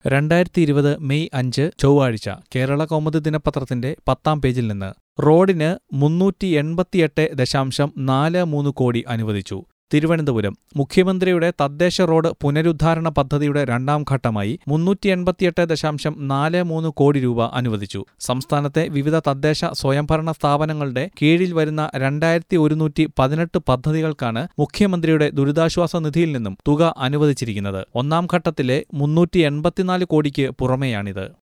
രണ്ടായിരത്തി ഇരുപത് മെയ് അഞ്ച് ചൊവ്വാഴ്ച കേരള കൗമുദി ദിനപത്രത്തിന്റെ പത്താം പേജിൽ നിന്ന് റോഡിന് മുന്നൂറ്റി എൺപത്തിയെട്ട് ദശാംശം നാല് മൂന്ന് കോടി അനുവദിച്ചു തിരുവനന്തപുരം മുഖ്യമന്ത്രിയുടെ തദ്ദേശ റോഡ് പുനരുദ്ധാരണ പദ്ധതിയുടെ രണ്ടാം ഘട്ടമായി മുന്നൂറ്റി എൺപത്തിയെട്ട് ദശാംശം നാല് മൂന്ന് കോടി രൂപ അനുവദിച്ചു സംസ്ഥാനത്തെ വിവിധ തദ്ദേശ സ്വയംഭരണ സ്ഥാപനങ്ങളുടെ കീഴിൽ വരുന്ന രണ്ടായിരത്തി ഒരുന്നൂറ്റി പതിനെട്ട് പദ്ധതികൾക്കാണ് മുഖ്യമന്ത്രിയുടെ ദുരിതാശ്വാസ നിധിയിൽ നിന്നും തുക അനുവദിച്ചിരിക്കുന്നത് ഒന്നാം ഘട്ടത്തിലെ മുന്നൂറ്റി എൺപത്തിനാല് കോടിക്ക് പുറമെയാണിത്